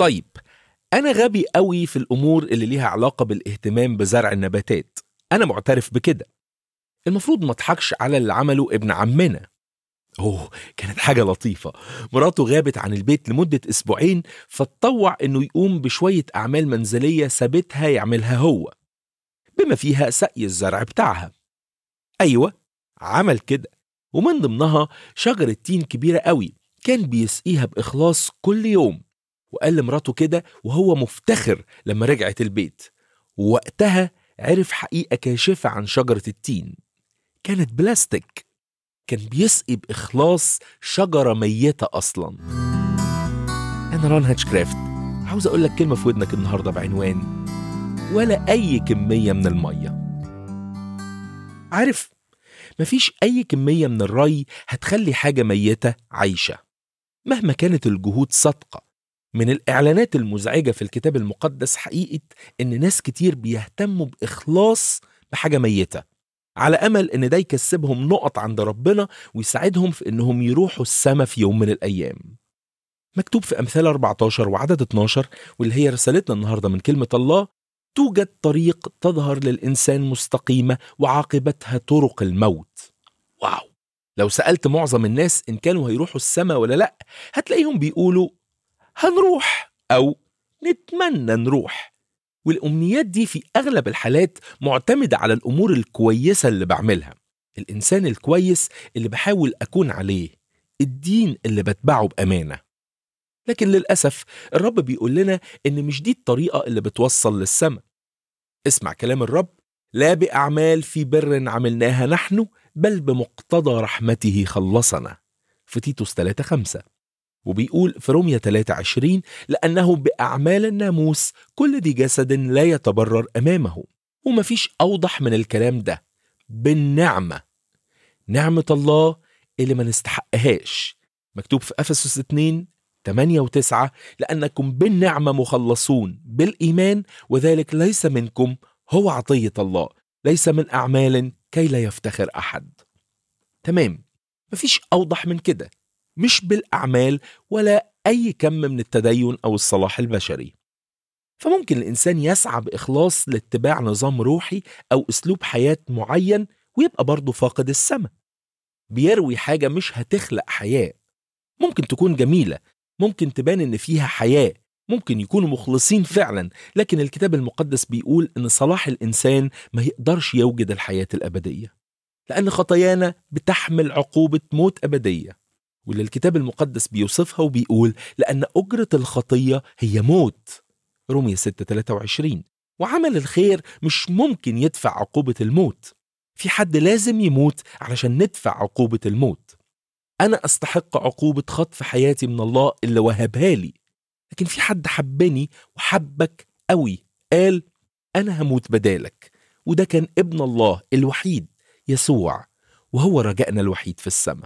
طيب أنا غبي قوي في الأمور اللي ليها علاقة بالاهتمام بزرع النباتات أنا معترف بكده المفروض ما اضحكش على اللي عمله ابن عمنا أوه كانت حاجة لطيفة مراته غابت عن البيت لمدة أسبوعين فاتطوع إنه يقوم بشوية أعمال منزلية سابتها يعملها هو بما فيها سقي الزرع بتاعها أيوة عمل كده ومن ضمنها شجرة تين كبيرة قوي كان بيسقيها بإخلاص كل يوم وقال لمراته كده وهو مفتخر لما رجعت البيت ووقتها عرف حقيقة كاشفة عن شجرة التين كانت بلاستيك كان بيسقي بإخلاص شجرة ميتة أصلا أنا ران هاتشكرافت عاوز أقول لك كلمة في ودنك النهاردة بعنوان ولا أي كمية من المية عارف مفيش أي كمية من الري هتخلي حاجة ميتة عايشة مهما كانت الجهود صادقة من الإعلانات المزعجة في الكتاب المقدس حقيقة إن ناس كتير بيهتموا بإخلاص بحاجة ميتة على أمل إن ده يكسبهم نقط عند ربنا ويساعدهم في إنهم يروحوا السما في يوم من الأيام مكتوب في أمثال 14 وعدد 12 واللي هي رسالتنا النهاردة من كلمة الله توجد طريق تظهر للإنسان مستقيمة وعاقبتها طرق الموت واو لو سألت معظم الناس إن كانوا هيروحوا السما ولا لأ هتلاقيهم بيقولوا هنروح أو نتمنى نروح والأمنيات دي في أغلب الحالات معتمدة على الأمور الكويسة اللي بعملها الإنسان الكويس اللي بحاول أكون عليه الدين اللي بتبعه بأمانة لكن للأسف الرب بيقول لنا إن مش دي الطريقة اللي بتوصل للسماء اسمع كلام الرب لا بأعمال في بر عملناها نحن بل بمقتضى رحمته خلصنا في تيتوس 3 5 وبيقول في رومية 3 20 لأنه بأعمال الناموس كل ذي جسد لا يتبرر أمامه ومفيش أوضح من الكلام ده بالنعمة نعمة الله اللي ما نستحقهاش مكتوب في أفسس 2 8 و9 لأنكم بالنعمة مخلصون بالإيمان وذلك ليس منكم هو عطية الله ليس من أعمال كي لا يفتخر أحد تمام مفيش أوضح من كده مش بالأعمال ولا أي كم من التدين أو الصلاح البشري فممكن الإنسان يسعى بإخلاص لاتباع نظام روحي أو أسلوب حياة معين ويبقى برضه فاقد السماء بيروي حاجة مش هتخلق حياة ممكن تكون جميلة ممكن تبان إن فيها حياة ممكن يكونوا مخلصين فعلا لكن الكتاب المقدس بيقول إن صلاح الإنسان ما يقدرش يوجد الحياة الأبدية لأن خطايانا بتحمل عقوبة موت أبدية واللي الكتاب المقدس بيوصفها وبيقول لأن أجرة الخطية هي موت رومية 6 23 وعمل الخير مش ممكن يدفع عقوبة الموت في حد لازم يموت علشان ندفع عقوبة الموت أنا أستحق عقوبة خطف حياتي من الله اللي وهبها لي لكن في حد حبني وحبك قوي قال أنا هموت بدالك وده كان ابن الله الوحيد يسوع وهو رجائنا الوحيد في السماء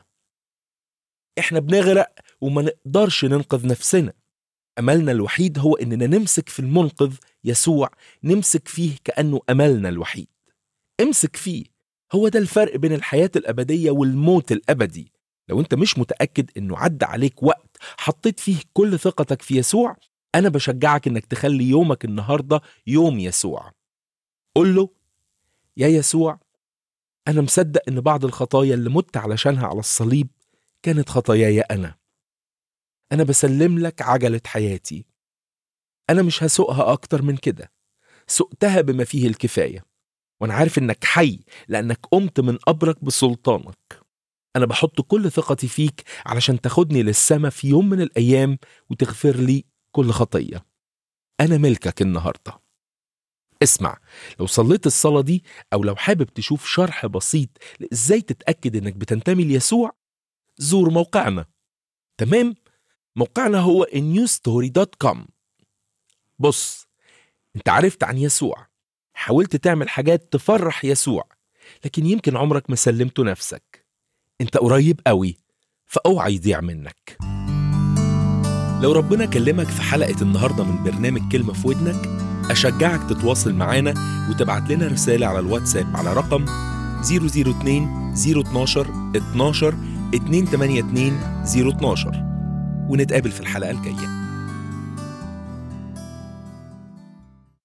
احنا بنغرق وما نقدرش ننقذ نفسنا أملنا الوحيد هو إننا نمسك في المنقذ يسوع نمسك فيه كأنه أملنا الوحيد امسك فيه هو ده الفرق بين الحياة الأبدية والموت الأبدي لو أنت مش متأكد إنه عدى عليك وقت حطيت فيه كل ثقتك في يسوع أنا بشجعك إنك تخلي يومك النهاردة يوم يسوع قل له يا يسوع أنا مصدق إن بعض الخطايا اللي مت علشانها على الصليب كانت خطاياي أنا أنا بسلم لك عجلة حياتي أنا مش هسوقها أكتر من كده سقتها بما فيه الكفاية وأنا عارف إنك حي لأنك قمت من قبرك بسلطانك أنا بحط كل ثقتي فيك علشان تاخدني للسما في يوم من الأيام وتغفر لي كل خطية أنا ملكك النهاردة اسمع لو صليت الصلاة دي أو لو حابب تشوف شرح بسيط لإزاي تتأكد إنك بتنتمي ليسوع زور موقعنا تمام؟ موقعنا هو newstory.com بص انت عرفت عن يسوع حاولت تعمل حاجات تفرح يسوع لكن يمكن عمرك ما سلمته نفسك انت قريب قوي فاوعى يضيع منك لو ربنا كلمك في حلقة النهاردة من برنامج كلمة في ودنك أشجعك تتواصل معانا وتبعت لنا رسالة على الواتساب على رقم 002 012 12 282 012 ونتقابل في الحلقة الجاية